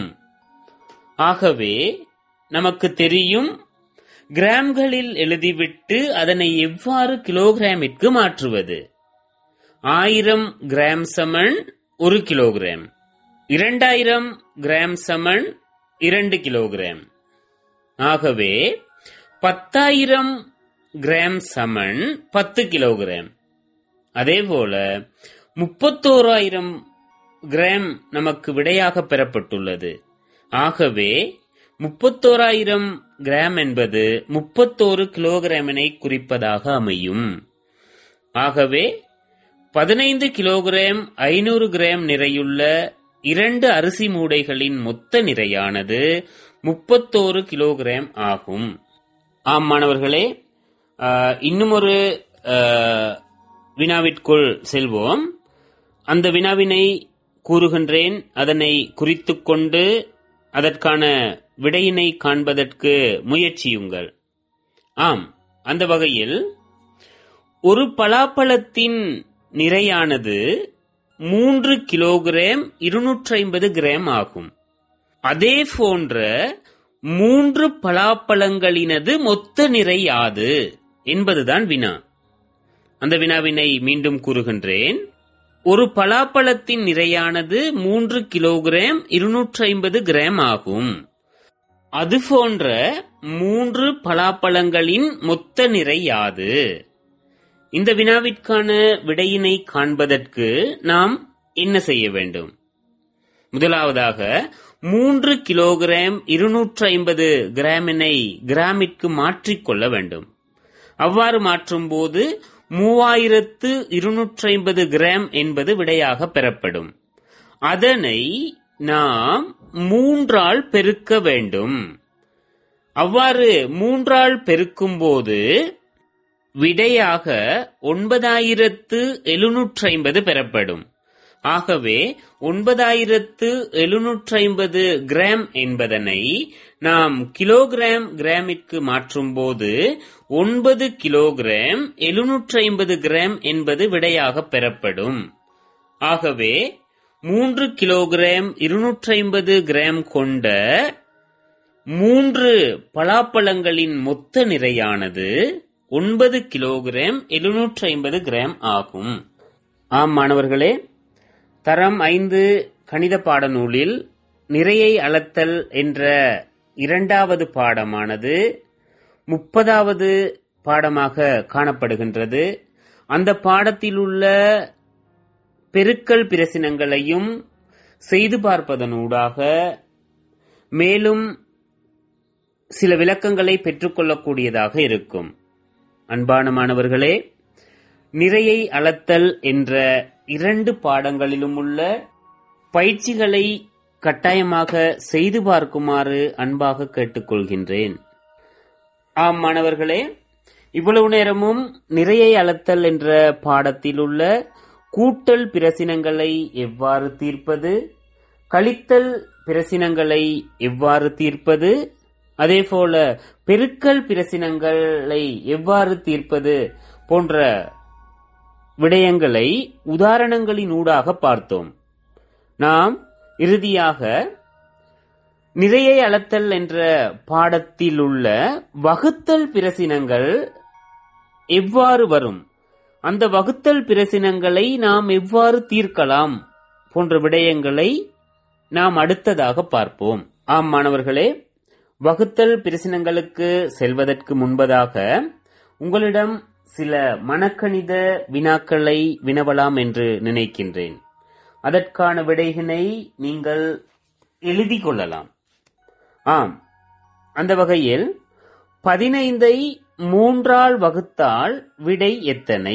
ஆகவே நமக்கு தெரியும் கிராம்களில் எழுதிவிட்டு அதனை எவ்வாறு கிலோகிராமிற்கு மாற்றுவது ஆயிரம் கிராம் சமன் ஒரு கிலோகிராம் இரண்டாயிரம் கிராம் சமன் இரண்டு கிலோகிராம் ஆகவே பத்தாயிரம் கிராம் சமன் பத்து கிலோகிராம் அதேபோல முப்பத்தோராயிரம் கிராம் நமக்கு விடையாக பெறப்பட்டுள்ளது ஆகவே முப்பத்தோராயிரம் கிராம் என்பது முப்பத்தோரு கிலோகிராமினை குறிப்பதாக அமையும் ஆகவே பதினைந்து கிலோகிராம் ஐநூறு கிராம் நிறையுள்ள இரண்டு அரிசி மூடைகளின் மொத்த நிறையானது முப்பத்தோரு கிலோகிராம் ஆகும் ஆம் மாணவர்களே இன்னும் ஒரு வினாவிற்குள் செல்வோம் அந்த வினாவினை கூறுகின்றேன் அதனை குறித்துக் கொண்டு அதற்கான விடையினை காண்பதற்கு முயற்சியுங்கள் ஆம் அந்த வகையில் ஒரு பலாப்பழத்தின் நிறையானது மூன்று கிலோகிராம் இருநூற்றி ஐம்பது கிராம் ஆகும் அதே போன்ற மூன்று பலாப்பழங்களினது மொத்த நிறை யாது என்பதுதான் வினா அந்த வினாவினை மீண்டும் கூறுகின்றேன் ஒரு பலாப்பழத்தின் நிறையானது மூன்று கிலோகிராம் இருநூற்றி ஐம்பது கிராம் ஆகும் அதுபோன்ற மூன்று பலாப்பழங்களின் மொத்த நிறை யாது இந்த வினாவிற்கான விடையினை காண்பதற்கு நாம் என்ன செய்ய வேண்டும் முதலாவதாக மூன்று கிலோகிராம் இருநூற்றி ஐம்பது கிராமினை கிராமிற்கு மாற்றிக்கொள்ள வேண்டும் அவ்வாறு மாற்றும்போது மூவாயிரத்து இருநூற்றி ஐம்பது கிராம் என்பது விடையாக பெறப்படும் அதனை நாம் மூன்றால் பெருக்க வேண்டும் அவ்வாறு மூன்றால் பெருக்கும்போது விடையாக ஒன்பதாயிரத்து எழுநூற்றி ஐம்பது பெறப்படும் ஆகவே ஒன்பதாயிரத்து எழுநூற்றி ஐம்பது கிராம் என்பதனை நாம் கிலோகிராம் கிராமிற்கு மாற்றும்போது ஒன்பது கிலோகிராம் எழுநூற்றி ஐம்பது கிராம் என்பது விடையாக பெறப்படும் ஆகவே மூன்று கிலோகிராம் இருநூற்றி ஐம்பது கிராம் கொண்ட மூன்று பலாப்பழங்களின் மொத்த நிறையானது ஒன்பது கிலோகிராம் எழுநூற்றி ஐம்பது கிராம் ஆகும் ஆம் மாணவர்களே தரம் ஐந்து கணித பாடநூலில் நிறையை அளத்தல் என்ற இரண்டாவது பாடமானது முப்பதாவது பாடமாக காணப்படுகின்றது அந்த பாடத்தில் உள்ள பெருக்கல் பிரசினங்களையும் செய்து பார்ப்பதனூடாக மேலும் சில விளக்கங்களை பெற்றுக்கொள்ளக்கூடியதாக இருக்கும் அன்பான மாணவர்களே நிறையை அளத்தல் என்ற இரண்டு பாடங்களிலும் உள்ள பயிற்சிகளை கட்டாயமாக செய்து பார்க்குமாறு அன்பாக கேட்டுக்கொள்கின்றேன் ஆம் மாணவர்களே இவ்வளவு நேரமும் நிறையை அளத்தல் என்ற பாடத்தில் உள்ள கூட்டல் பிரசினங்களை எவ்வாறு தீர்ப்பது கழித்தல் பிரசினங்களை எவ்வாறு தீர்ப்பது அதேபோல பெருக்கல் பிரசினங்களை எவ்வாறு தீர்ப்பது போன்ற விடயங்களை உதாரணங்களின் ஊடாக பார்த்தோம் நாம் இறுதியாக நிறையை அளத்தல் என்ற பாடத்தில் உள்ள வகுத்தல் பிரசினங்கள் எவ்வாறு வரும் அந்த வகுத்தல் பிரசினங்களை நாம் எவ்வாறு தீர்க்கலாம் போன்ற விடயங்களை நாம் அடுத்ததாக பார்ப்போம் ஆம் மாணவர்களே வகுத்தல் பிரசினங்களுக்கு செல்வதற்கு முன்பதாக உங்களிடம் சில மனக்கணித வினாக்களை வினவலாம் என்று நினைக்கின்றேன் அதற்கான விடையினை நீங்கள் எழுதி கொள்ளலாம் ஆம் அந்த வகையில் பதினைந்தை மூன்றால் வகுத்தால் விடை எத்தனை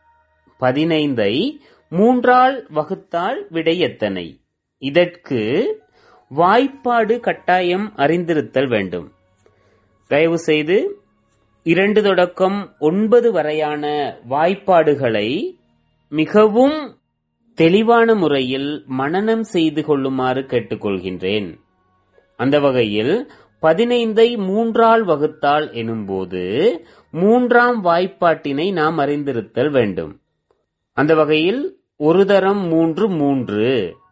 பதினைந்தை மூன்றால் வகுத்தால் விடை எத்தனை இதற்கு வாய்ப்பாடு கட்டாயம் அறிந்திருத்தல் வேண்டும் தயவு செய்து இரண்டு தொடக்கம் ஒன்பது வரையான வாய்ப்பாடுகளை மிகவும் தெளிவான முறையில் மனனம் செய்து கொள்ளுமாறு கேட்டுக்கொள்கின்றேன் அந்த வகையில் பதினைந்தை மூன்றால் வகுத்தால் எனும்போது மூன்றாம் வாய்ப்பாட்டினை நாம் அறிந்திருத்தல் வேண்டும் அந்த வகையில் ஒரு தரம் மூன்று மூன்று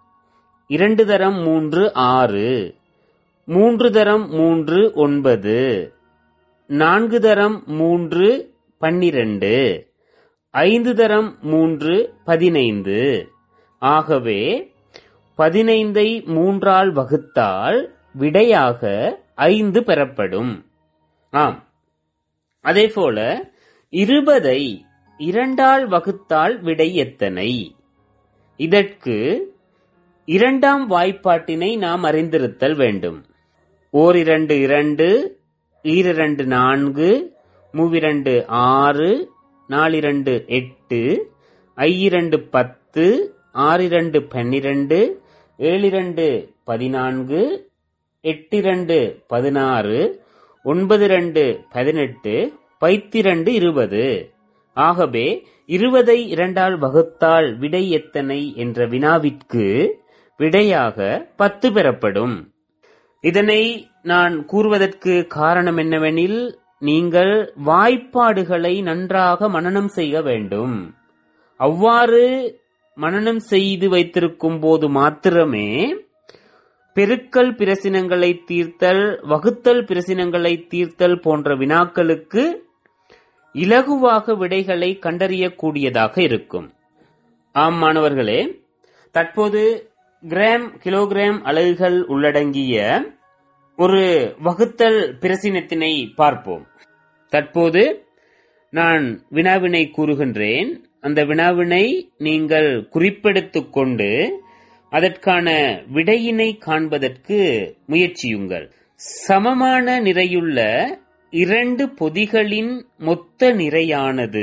இரண்டு தரம் மூன்று ஆறு மூன்று தரம் மூன்று ஒன்பது நான்கு தரம் மூன்று பன்னிரண்டு ஐந்து தரம் மூன்று பதினைந்து ஆகவே பதினைந்தை மூன்றால் வகுத்தால் விடையாக ஐந்து பெறப்படும் ஆம் அதேபோல இருபதை இரண்டால் வகுத்தால் விடை எத்தனை இதற்கு இரண்டாம் வாய்ப்பாட்டினை நாம் அறிந்திருத்தல் வேண்டும் ஓரிரண்டு இரண்டு ஈரிரண்டு நான்கு மூவிரண்டு ஆறு நாலிரண்டு எட்டு ஐயிரண்டு பத்து ஆறிரண்டு பன்னிரண்டு ஏழிரண்டு பதினான்கு எட்டிரண்டு பதினாறு ஒன்பது ரெண்டு பதினெட்டு பைத்திரண்டு இருபது ஆகவே இருபதை இரண்டால் வகுத்தால் விடை எத்தனை என்ற வினாவிற்கு விடையாக பத்து பெறப்படும் இதனை நான் கூறுவதற்கு காரணம் என்னவெனில் நீங்கள் வாய்ப்பாடுகளை நன்றாக மனனம் செய்ய வேண்டும் அவ்வாறு மனனம் செய்து வைத்திருக்கும் போது மாத்திரமே பெருக்கல் பிரசினங்களை தீர்த்தல் வகுத்தல் பிரசினங்களை தீர்த்தல் போன்ற வினாக்களுக்கு இலகுவாக விடைகளை கண்டறியக்கூடியதாக இருக்கும் ஆம் மாணவர்களே தற்போது கிராம் கிலோகிராம் அலகுகள் உள்ளடங்கிய ஒரு வகுத்தல் பிரசினத்தினை பார்ப்போம் தற்போது நான் வினாவினை கூறுகின்றேன் அந்த வினாவினை நீங்கள் குறிப்பெடுத்துக் கொண்டு அதற்கான விடையினை காண்பதற்கு முயற்சியுங்கள் சமமான நிறையுள்ள இரண்டு பொதிகளின் மொத்த நிறையானது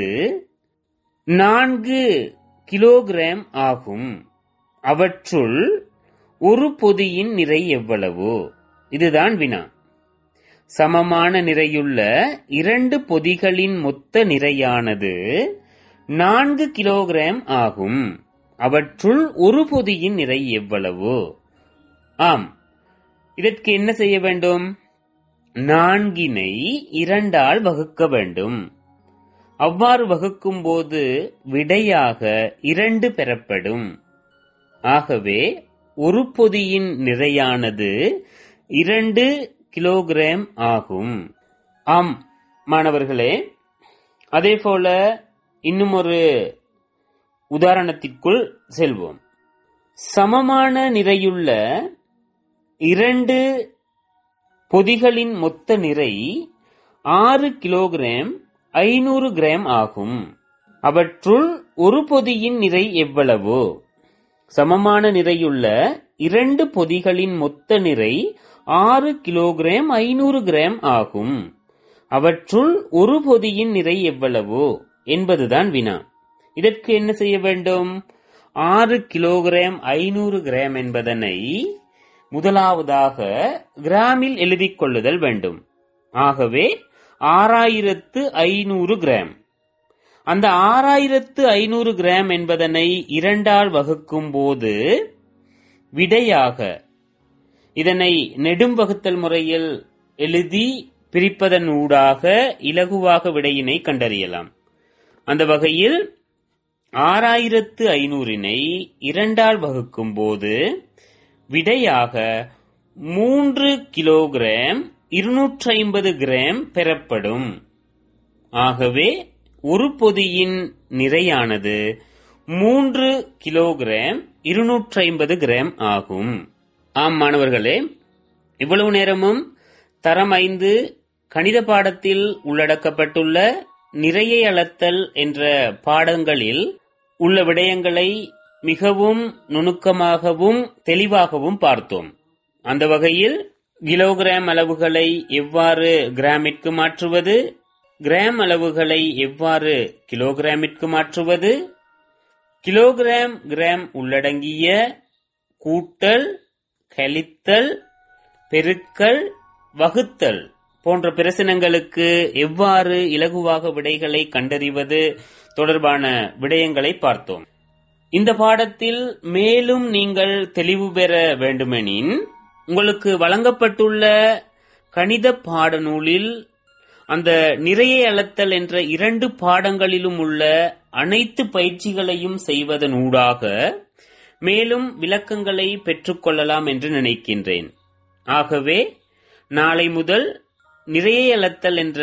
நான்கு கிலோகிராம் ஆகும் அவற்றுள் ஒரு பொதியின் நிறை எவ்வளவு இதுதான் வினா சமமான நிறையுள்ள இரண்டு பொதிகளின் மொத்த நிறையானது நான்கு கிலோகிராம் ஆகும் அவற்றுள் ஒரு பொதியின் நிறை எவ்வளவு ஆம் இதற்கு என்ன செய்ய வேண்டும் நான்கினை இரண்டால் வகுக்க வேண்டும் அவ்வாறு வகுக்கும் போது விடையாக இரண்டு பெறப்படும் ஆகவே ஒரு பொதியின் நிறையானது இரண்டு கிலோகிராம் ஆகும் ஆம் மாணவர்களே அதேபோல இன்னும் ஒரு உதாரணத்திற்குள் செல்வோம் சமமான நிறையுள்ள இரண்டு பொதிகளின் மொத்த நிறை ஆறு கிலோகிராம் ஐநூறு கிராம் ஆகும் அவற்றுள் ஒரு பொதியின் நிறை எவ்வளவு சமமான நிறையுள்ள இரண்டு பொதிகளின் மொத்த நிறை ஆறு கிலோகிராம் ஐநூறு கிராம் ஆகும் அவற்றுள் ஒரு பொதியின் நிறை எவ்வளவு என்பதுதான் வினா இதற்கு என்ன செய்ய வேண்டும் ஆறு கிலோகிராம் ஐநூறு கிராம் என்பதனை முதலாவதாக கிராமில் எழுதிக் கொள்ளுதல் வேண்டும் ஆகவே ஆறாயிரத்து ஐநூறு கிராம் அந்த ஆறாயிரத்து ஐநூறு கிராம் என்பதனை இரண்டால் வகுக்கும் போது விடையாக இதனை நெடும் வகுத்தல் முறையில் எழுதி பிரிப்பதன் ஊடாக இலகுவாக விடையினை கண்டறியலாம் அந்த வகையில் ஆறாயிரத்து ஐநூறினை இரண்டால் வகுக்கும் போது விடையாக மூன்று கிலோகிராம் இருநூற்றி ஐம்பது கிராம் பெறப்படும் ஆகவே ஒரு பொதியின் நிறையானது மூன்று கிலோகிராம் இருநூற்றி ஐம்பது கிராம் ஆகும் ஆம் மாணவர்களே இவ்வளவு நேரமும் தரம் ஐந்து கணித பாடத்தில் உள்ளடக்கப்பட்டுள்ள நிறையை அளத்தல் என்ற பாடங்களில் உள்ள விடயங்களை மிகவும் நுணுக்கமாகவும் தெளிவாகவும் பார்த்தோம் அந்த வகையில் கிலோகிராம் அளவுகளை எவ்வாறு கிராமிற்கு மாற்றுவது கிராம் அளவுகளை எவ்வாறு கிலோகிராமிற்கு மாற்றுவது கிலோகிராம் கிராம் உள்ளடங்கிய கூட்டல் கழித்தல் பெருக்கல் வகுத்தல் போன்ற பிரசனங்களுக்கு எவ்வாறு இலகுவாக விடைகளை கண்டறிவது தொடர்பான விடயங்களை பார்த்தோம் இந்த பாடத்தில் மேலும் நீங்கள் தெளிவு பெற வேண்டுமெனின் உங்களுக்கு வழங்கப்பட்டுள்ள கணித பாடநூலில் அந்த நிறையை அளத்தல் என்ற இரண்டு பாடங்களிலும் உள்ள அனைத்து பயிற்சிகளையும் செய்வதன் ஊடாக மேலும் விளக்கங்களை பெற்றுக்கொள்ளலாம் என்று நினைக்கின்றேன் ஆகவே நாளை முதல் நிறையை அளத்தல் என்ற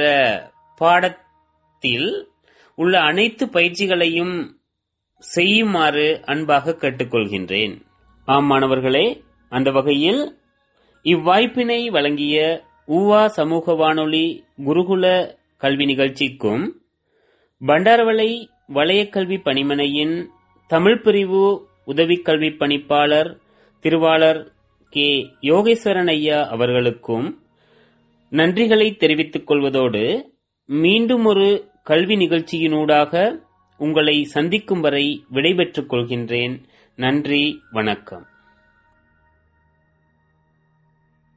பாடத்தில் உள்ள அனைத்து பயிற்சிகளையும் செய்யுமாறு அன்பாக கேட்டுக்கொள்கின்றேன் ஆம் மாணவர்களே அந்த வகையில் இவ்வாய்ப்பினை வழங்கிய ஊவா சமூக வானொலி குருகுல கல்வி நிகழ்ச்சிக்கும் பண்டாரவளை வலயக்கல்வி பணிமனையின் தமிழ் பிரிவு உதவிக் கல்வி பணிப்பாளர் திருவாளர் கே யோகேஸ்வரன் ஐயா அவர்களுக்கும் நன்றிகளை தெரிவித்துக் கொள்வதோடு மீண்டும் ஒரு கல்வி நிகழ்ச்சியினூடாக உங்களை சந்திக்கும் வரை விடைபெற்றுக் கொள்கின்றேன் நன்றி வணக்கம்